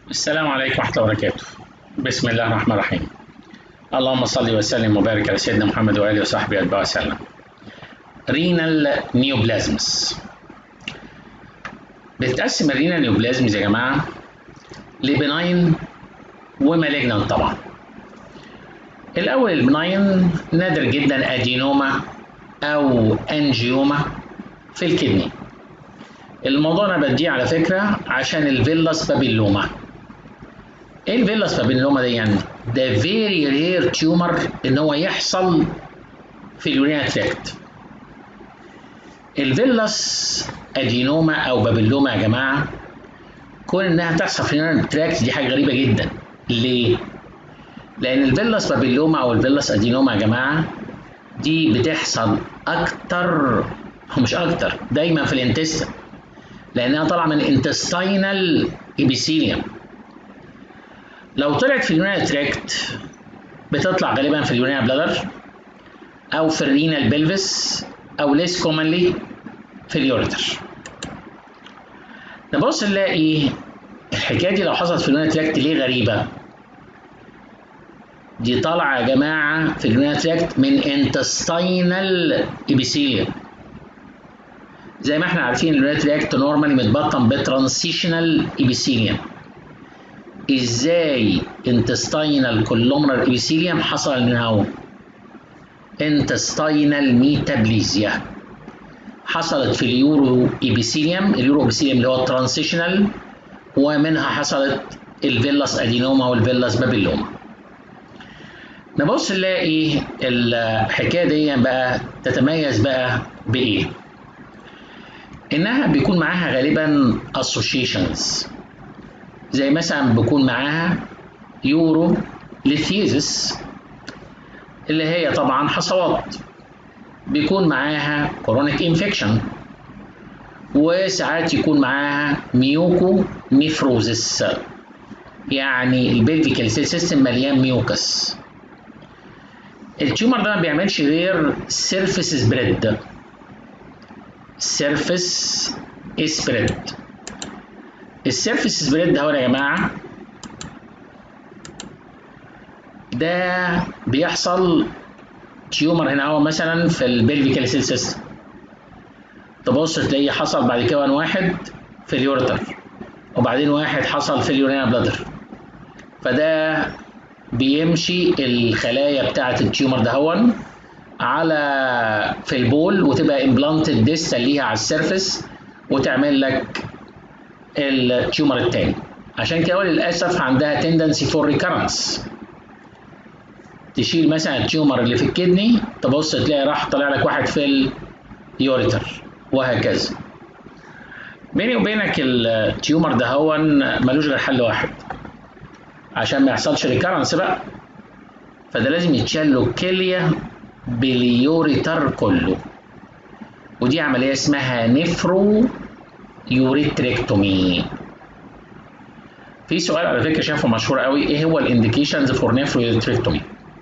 السلام عليكم ورحمة الله وبركاته. بسم الله الرحمن الرحيم. اللهم صل وسلم وبارك على سيدنا محمد وآله وصحبه أتباعه وسلم. رينال نيوبلازمز. بتتقسم الرينال نيوبلازمز يا جماعة لبناين ومالجنان طبعا. الأول البناين نادر جدا أدينوما أو أنجيوما في الكدني. الموضوع انا بديه على فكره عشان الفيلاس بابيلوما ايه الفيلاس بابيلوما دي يعني ده فيري رير تيومر ان هو يحصل في اليورينا تراكت الفيلاس ادينوما او بابيلوما يا جماعه كون انها تحصل في اليورينا تراكت دي حاجه غريبه جدا ليه لان الفيلاس بابيلوما او الفيلاس ادينوما يا جماعه دي بتحصل اكتر مش اكتر دايما في الانتستين لانها طالعه من الانتستينال ابيثيليوم لو طلعت في اليورينا تراكت بتطلع غالبا في اليورينا بلادر او في الرينال بلفس او ليس كومنلي في اليوريتر نبص نلاقي الحكايه دي لو حصلت في اليورينا تراكت ليه غريبه دي طالعه يا جماعه في اليورينا تراكت من انتستينال ابيثيليوم زي ما احنا عارفين الريت رياكت نورمالي متبطن بترانسيشنال ابيثيليوم ازاي انتستينال كولومنر ابيثيليوم حصل من هو انتستينال ميتابليزيا حصلت في اليورو ابيثيليوم اليورو ابيثيليوم اللي هو الترانسيشنال ومنها حصلت الفيلاس ادينوما والفيلاس بابيلوما نبص نلاقي الحكايه دي بقى تتميز بقى بايه انها بيكون معاها غالبا associations زي مثلا بيكون معاها يورو ليثيزس اللي هي طبعا حصوات بيكون معاها كورونيك انفكشن وساعات يكون معاها ميوكو نيفروزس يعني البلفيكال سيل سيستم مليان ميوكس التيومر ده ما بيعملش غير سيرفيس سبريد سيرفيس سبريد السيرفيس سبريد ده يا جماعه ده بيحصل تيومر هنا هو مثلا في البلفيكال سيل سيستم تبص تلاقيه حصل بعد كده واحد في اليورتر وبعدين واحد حصل في اليورينا بلادر فده بيمشي الخلايا بتاعه التيومر ده هون على في البول وتبقى امبلانتد ديستال ليها على السيرفس وتعمل لك التيومر التاني عشان كده للاسف عندها تندنسي فور ريكرنس تشيل مثلا التيومر اللي في الكدني تبص تلاقي راح طالع لك واحد في اليوريتر وهكذا بيني وبينك التيومر ده هو ملوش غير حل واحد عشان ما يحصلش ريكرنس بقى فده لازم يتشال له كليه باليوريتر كله ودي عملية اسمها نفرو يوريتريكتومي في سؤال على فكرة شافه مشهور قوي ايه هو الانديكيشنز فور نفرو يوريتريكتومي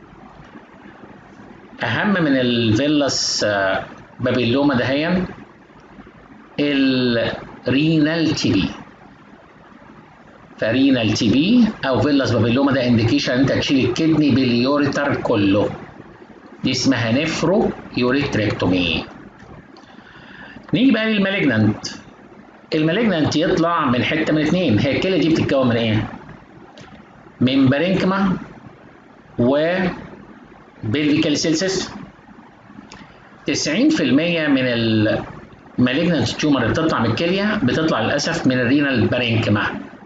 اهم من الفيلاس بابيلوما دهيا الرينال تي بي فرينال تي بي او فيلاس بابيلوما ده انديكيشن انت تشيل الكدني باليوريتر كله دي اسمها نفرو يوريتريكتومي نيجي بقى للمالجنانت المالجنانت يطلع من حته من اتنين هي الكلى دي بتتكون من ايه؟ من بارينكما و بلفيكال سيل سيستم 90% من المالجنانت تيومر اللي بتطلع من الكليه بتطلع للاسف من الرينال بارينكما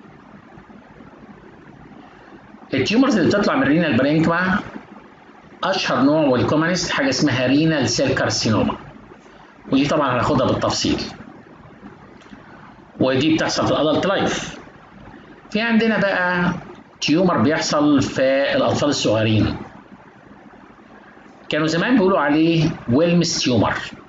التيومرز اللي بتطلع من الرينال بارينكما اشهر نوع والكومنست حاجه اسمها رينال سيل كارسينوما ودي طبعا هناخدها بالتفصيل ودي بتحصل في الادلت لايف في عندنا بقى تيومر بيحصل في الاطفال الصغيرين كانوا زمان بيقولوا عليه ويلمس تيومر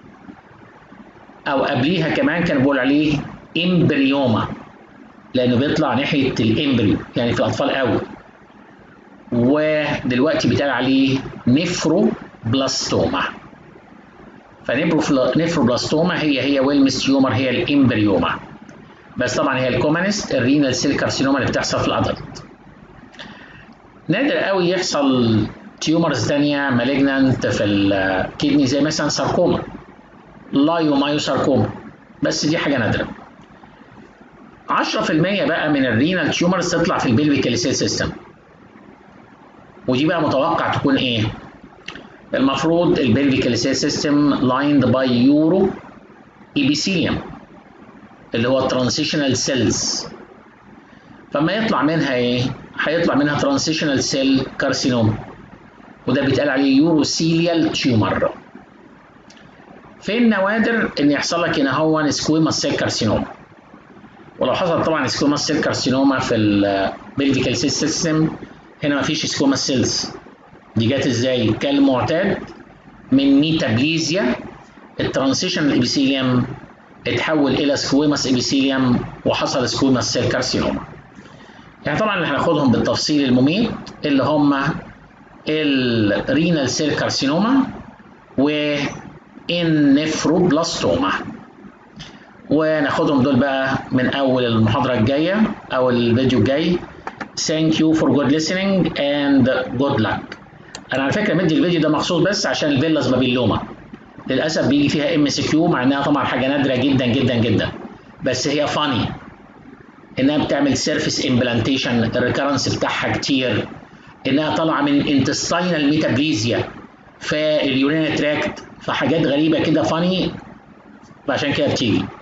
او قبليها كمان كانوا بيقولوا عليه امبريوما لانه بيطلع ناحيه الامبريو يعني في الاطفال قوي ودلوقتي بيتقال عليه نفرو بلاستوما فنفروبلاستوما هي هي ويلمس تيومر هي الامبريوما بس طبعا هي الكومنست الرينال سيل كارسينوما اللي بتحصل في الادلت نادر قوي يحصل تيومرز تانية مالجنانت في الكدني زي مثلا ساركوما لايومايوساركوما بس دي حاجة نادرة 10% بقى من الرينال تيومرز تطلع في البلفيك سيل سيستم ودي بقى متوقع تكون ايه؟ المفروض البلفيك سيل سيستم لايند باي يورو ايبيثيليوم اللي هو ترانزيشنال سيلز فما يطلع منها ايه؟ هيطلع منها ترانزيشنال سيل كارسينوم وده بيتقال عليه يوروسيليال تيومر في النوادر ان يحصل لك هنا هو سكويما سيل كارسينوما ولو حصل طبعا سكويما سيل كارسينوما في البلفيكال سيل سيستم هنا ما فيش سكويما سيلز دي جت ازاي كالمعتاد من ميتابليزيا الترانسيشن الابيثيليوم اتحول الى سكويماس ابيثيليوم وحصل سكويماس سيل كارسينوما يعني طبعا اللي هناخدهم بالتفصيل المميت اللي هم الرينال سيل كارسينوما والنفروبلاستوما وناخدهم دول بقى من اول المحاضره الجايه او الفيديو الجاي thank you for good listening and good luck انا على فكره مدي الفيديو ده مخصوص بس عشان الفيلاس بابيلوما للاسف بيجي فيها ام سي كيو مع انها طبعا حاجه نادره جدا جدا جدا بس هي فاني انها بتعمل سيرفيس امبلانتيشن الريكرنس بتاعها كتير انها طالعه من انتستينال ميتابليزيا في اليورين تراكت فحاجات غريبه كده فاني فعشان كده بتيجي